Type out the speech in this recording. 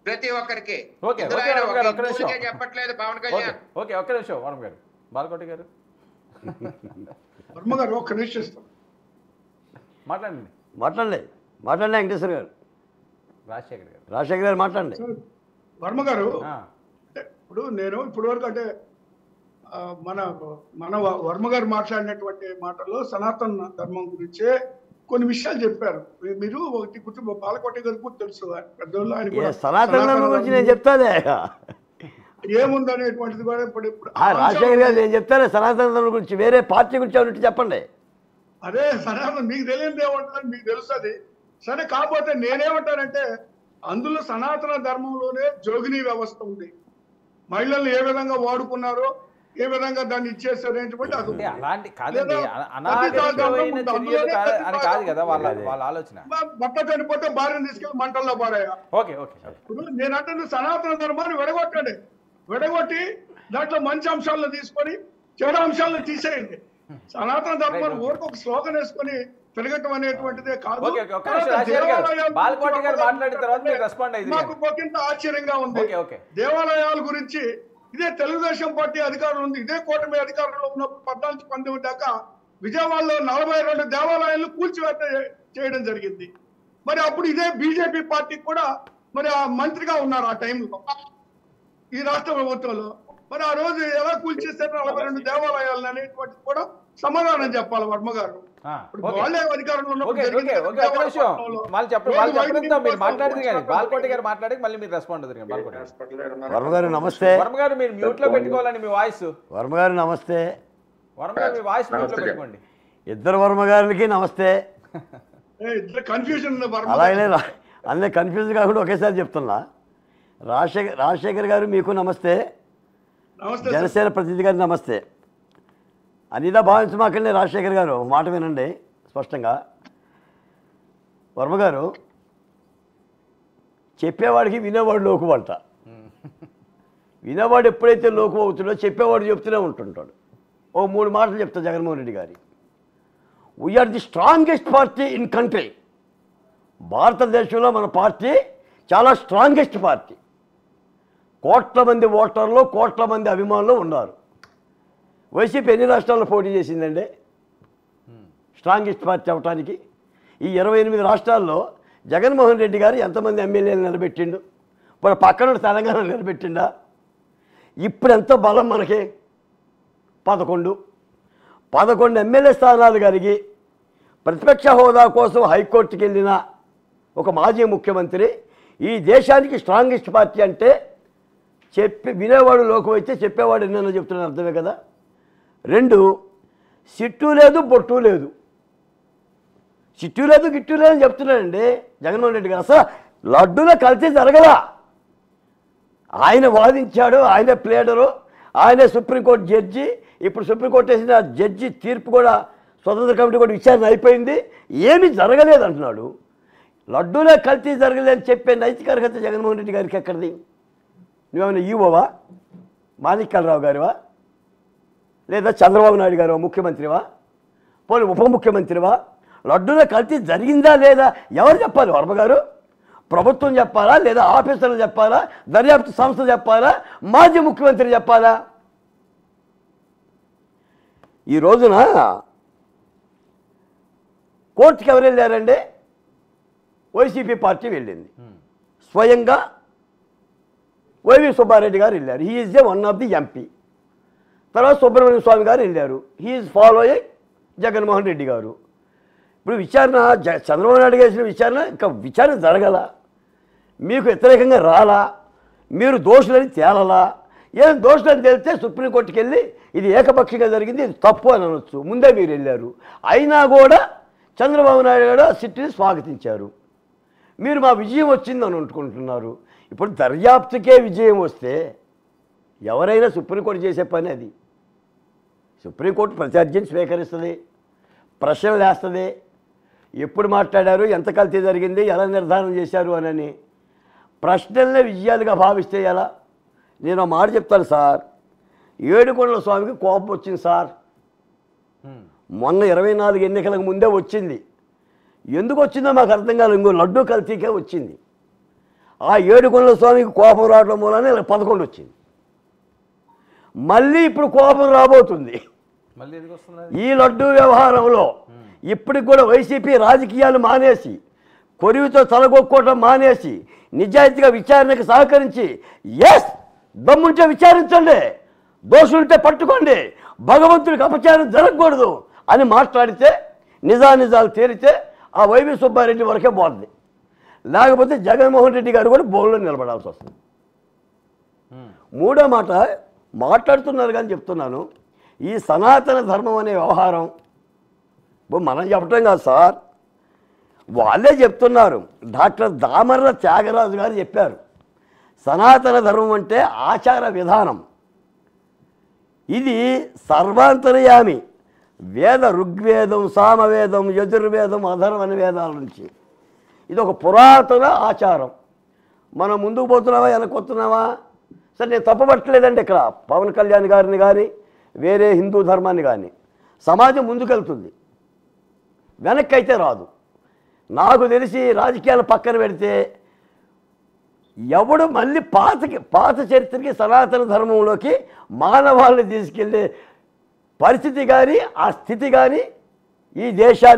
ప్రతి ఒక్కరికి ఓకే ఇందులో ఓకే ఆయన వర్మ ఒక గారు ఒక్క హిందువులకే నిమిషం చెప్పట్లేదు పవన్ ఓకే కళ్యాణ్ ఓకే ఒక్క నిమిషం వర్మ గారు బాలకోటి గారు వర్మ గారు ఒక్క నిమిషం ఇస్తాం మాట్లాడండి మాట్లాడండి మాట్లాడండి వెంకటేశ్వర గారు రాజశేఖర్ గారు రాజశేఖర్ గారు మాట్లాడండి సార్, వర్మ గారు ఆ, అంటే ఇప్పుడు నేను ఇప్పటి వరకు అంటే ఆ, మన మన వ- వర్మ గారు మాట్లాడినటువంటి మాటల్లో సనాతన ధర్మం గురించే కొన్ని విషయాలు చెప్పారు మీ- మీరు ఒకటి గుర్తు బాలకోట గారు కూడా తెలుసు ఆయన పెద్దోళ్ళు ఆయన ఏ కూడా సనాతన ధర్మం గురించి నేను ధర్మం చెప్తానే ఏముందనేటువంటిది కూడా ఇప్పుడు ఇప్పుడు ఆ, రాజశేఖర్ గారు నేను చెప్తానే సనాతన ధర్మం గురించి వేరే పార్టీ గురించి ఉన్నట్టు చెప్పండి అదే సనాతన మీకు తెలియదు ఏమంటారు మీకు తెలుసు అది సరే కాకపోతే నేనేమంటానంటే అందులో సనాతన ధర్మంలోనే జోగిని వ్యవస్థ ఉంది మహిళల్ని ఏ విధంగా వాడుకున్నారో ఏ విధంగా దాన్ని ఇచ్చేసారు ఏంటంటే అది అంటే అలాంటి కాదండి లేదా అన- అనాగరికమైన ప్రతి దాంట్లో చర్యలు కాదు ప్రతి అని కాదు కదా వాళ్ళ అదే. వాళ్ళ ఆలోచన బ- భర్త చనిపోతే భార్యను తీసుకెళ్లి మంటల్లో పారాయా ఓకే ఓకే ఓకే ఇప్పుడు నేను అంటుంది సనాతన ధర్మాన్ని విడగొట్టండి విడగొట్టి దాంట్లో మంచి అంశాలను తీసుకొని చెడు అంశాలను తీసేయండి సనాతన ధర్మాన్ని Right, okay. ఊరికి ఒక స్లోగన్ వేసుకొని తిరగటం అనేటువంటిదే కాదు ఓకే, ఓకే, ఒక్క నిమిషం, రాజశేఖర్ గారు. దేవాలయాల బాలకోటి గారు గురించి మాట్లాడిన తర్వాత మీరు respond అయ్యింది నాకు ఒకంత ఆశ్చర్యంగా ఉంది ఓకే, ఓకే. దేవాలయాల గురించి ఇదే తెలుగుదేశం పార్టీ అధికారం ఉంది ఇదే కూటమి అధికారంలో ఉన్నప్పుడు పద్నాలుగు పంతొమ్మిది దాకా విజయవాడలో నలభై రెండు దేవాలయాలు కూల్చివేత చేయడం జరిగింది మరి అప్పుడు ఇదే బీజేపీ పార్టీ కూడా మరి ఆ మంత్రిగా ఉన్నారు ఆ టైంలో ఈ రాష్ట్ర ప్రభుత్వంలో మరి ఆ రోజు ఎలా కూల్చేస్తారు నలభై రెండు దేవాలయాలను అనేటువంటిది కూడా సమాధానం చెప్పాలి వర్మ గారు ఆ, ఇప్పుడు ఓకే. వాళ్ళే అధికారంలో ఉన్నప్పుడు ఓకే జరిగింది ఓకే ఓకే ఒక్క నిమిషం దేవాలయంలో. వాళ్ళు చెప్పండి రోజు వాళ్ళు వైద్యుని చెప్పడంతో మీరు కోసం మాట్లాడింది కానీ కూర్చున్నప్పుడు బాలకోటి గారు మాట్లాడి మళ్ళీ మీరు రెస్పాండ్ అవుతారు బాలకోటి గారు వర్మ గారు నమస్తే వర్మ గారు మీరు మ్యూట్ లో పెట్టుకోవాలండి మీ వాయిస్ వర్మ గారు నమస్తే వర్మ గారు మీ వాయిస్ మ్యూట్ లో నమస్తే. పెట్టుకోండి ఇద్దరు వర్మ గారికి నమస్తే ఏ, ఇద్దరు కన్ఫ్యూజన్ ఉంది వర్మ అలాగనే గారు. రా- అన్నీ కన్ఫ్యూజ్ కాకుండా ఒకేసారి చెప్తున్నా రాజశేఖర్ రాజశేఖర్ గారు మీకు నమస్తే నమస్తే సార్. జనసేన ప్రతినిధి గారు నమస్తే అనిదా భావించమాకండి రాజశేఖర్ గారు ఒక మాట వినండి స్పష్టంగా వర్మ గారు చెప్పేవాడికి వినేవాడు లోకువంట వినేవాడు ఎప్పుడైతే లోకు అవుతుందో చెప్పేవాడు చెప్తూనే ఉంటుంటాడు ఓ మూడు మాటలు చెప్తా జగన్మోహన్ రెడ్డి గారి we're the strongest party in country భారతదేశంలో మన పార్టీ చాలా స్ట్రాంగెస్ట్ పార్టీ కోట్ల మంది ఓటర్లు కోట్ల మంది అభిమానులు ఉన్నారు వైసీపీ ఎన్ని రాష్ట్రాల్లో పోటీ చేసిందండి స్ట్రాంగెస్ట్ పార్టీ అవటానికి ఈ ఇరవై ఎనిమిది రాష్ట్రాల్లో జగన్మోహన్ రెడ్డి గారు ఎంతమంది ఎమ్మెల్యేలు నిలబెట్టిండు ఇప్పుడు పక్కన తెలంగాణ నిలబెట్టిండా ఇప్పుడు ఎంత బలం మనకి పదకొండు పదకొండు ఎమ్మెల్యే స్థానాలు కలిగి ప్రతిపక్ష హోదా కోసం హైకోర్టుకి వెళ్ళిన ఒక మాజీ ముఖ్యమంత్రి ఈ దేశానికి స్ట్రాంగెస్ట్ పార్టీ అంటే చెప్పి వినేవాడు లోకం అయితే చెప్పేవాడు ఎన్నో చెప్తున్నాను అర్థమే కదా రెండు సిట్టు లేదు బొట్టు లేదు సిట్టు లేదు గిట్టు లేదు అని చెప్తున్నాడండి జగన్మోహన్ రెడ్డి గారు అసలు లడ్డూలో కలిసి జరగలా ఆయన వాదించాడు ఆయన ప్లేడరు ఆయనే సుప్రీంకోర్టు జడ్జి ఇప్పుడు సుప్రీంకోర్టు వేసిన జడ్జి తీర్పు కూడా స్వతంత్ర కమిటీ కూడా విచారణ అయిపోయింది ఏమీ జరగలేదు అంటున్నాడు లడ్డూలే కల్తీ జరగలేదని చెప్పే నైతిక అర్హత జగన్మోహన్ రెడ్డి గారికి ఎక్కడిది నువ్వేమైనా ఈవోవా మాణిక్యాలరావు గారివా లేదా చంద్రబాబు నాయుడు గారు ముఖ్యమంత్రివా పోనీ ఉప ముఖ్యమంత్రివా లడ్డూలో కల్తీ జరిగిందా లేదా ఎవరు చెప్పాలి వర్మ గారు ప్రభుత్వం చెప్పాలా లేదా ఆఫీసర్లు చెప్పాలా దర్యాప్తు సంస్థ చెప్పాలా మాజీ ముఖ్యమంత్రి చెప్పాలా ఈ రోజున కోర్టుకి ఎవరు వెళ్ళారండి వైసీపీ పార్టీ వెళ్ళింది స్వయంగా వైవి సుబ్బారెడ్డి గారు వెళ్ళారు he is a one of the MP తర్వాత సుబ్రహ్మణ్య స్వామి గారు వెళ్ళారు హీఈస్ ఫాలోయింగ్ జగన్మోహన్ రెడ్డి గారు ఇప్పుడు విచారణ జ చంద్రబాబు నాయుడు గారు చేసిన విచారణ ఇంకా విచారణ జరగల మీకు వ్యతిరేకంగా రాలా మీరు దోషులని తేలలా ఏం దోషులని తేలితే సుప్రీంకోర్టుకి వెళ్ళి ఇది ఏకపక్షంగా జరిగింది ఇది తప్పు అని అనొచ్చు ముందే మీరు వెళ్ళారు అయినా కూడా చంద్రబాబు నాయుడు గారు సిట్టిని స్వాగతించారు మీరు మా విజయం వచ్చిందని అనుకుంటున్నారు ఇప్పుడు దర్యాప్తుకే విజయం వస్తే ఎవరైనా సుప్రీంకోర్టు చేసే పని అది సుప్రీంకోర్టు ప్రతి అర్జీని స్వీకరిస్తుంది ప్రశ్నలు వేస్తుంది ఎప్పుడు మాట్లాడారు ఎంత కల్తీ జరిగింది ఎలా నిర్ధారణ చేశారు అనని ప్రశ్నలనే విజయాలుగా భావిస్తే ఎలా నేను ఒక మాట చెప్తాను సార్ ఏడుకొండల స్వామికి కోపం వచ్చింది సార్ మొన్న ఇరవై నాలుగు ఎన్నికలకు ముందే వచ్చింది ఎందుకు వచ్చిందో మాకు అర్థం కాలేదు ఇంకో లడ్డు కల్తీకే వచ్చింది ఆ ఏడుకొండల స్వామికి కోపం రావడం మూలనే ఇలా పదకొండు వచ్చింది మళ్ళీ ఇప్పుడు కోపం రాబోతుంది మళ్ళీ ఎందుకు వస్తున్నది ఈ లడ్డు వ్యవహారంలో ఇప్పటికి కూడా వైసీపీ రాజకీయాలు మానేసి కొరివితో తలగొక్కోవటం మానేసి నిజాయితీగా విచారణకు సహకరించి ఎస్ దమ్ముంటే విచారించండి దోషులుంటే పట్టుకోండి భగవంతుడికి అపచారం జరగకూడదు అని మాట్లాడితే నిజానిజాలు తేలితే ఆ వైవి సుబ్బారెడ్డి వరకే బాగుంది లేకపోతే జగన్మోహన్ రెడ్డి గారు కూడా బోన్లో నిలబడాల్సి వస్తుంది ఉమ్. మూడో మాట మాట్లాడుతున్నారు కానీ చెప్తున్నాను ఈ సనాతన ధర్మం అనే వ్యవహారం ఇప్పుడు మనం చెప్పటం కాదు సార్ వాళ్ళే చెప్తున్నారు డాక్టర్ దామర్ల త్యాగరాజు గారు చెప్పారు సనాతన ధర్మం అంటే ఆచార విధానం ఇది సర్వాంతర్యామి వేద ఋగ్వేదం సామవేదం యజుర్వేదం అధర్వణ వేదాల నుంచి ఇది ఒక పురాతన ఆచారం మనం ముందుకు పోతున్నావా వెనకొస్తున్నావా సరే నేను తప్పబట్టలేదండి ఇక్కడ పవన్ కళ్యాణ్ గారిని కానీ వేరే హిందూ ధర్మాన్ని కానీ సమాజం ముందుకెళ్తుంది వెనక్కి అయితే రాదు నాకు తెలిసి రాజకీయాలు పక్కన పెడితే ఎవడు మళ్ళీ పాతకి పాత చరిత్రకి సనాతన ధర్మంలోకి మానవాళ్ళని తీసుకెళ్ళే పరిస్థితి కానీ ఆ స్థితి కానీ ఈ దేశాన్ని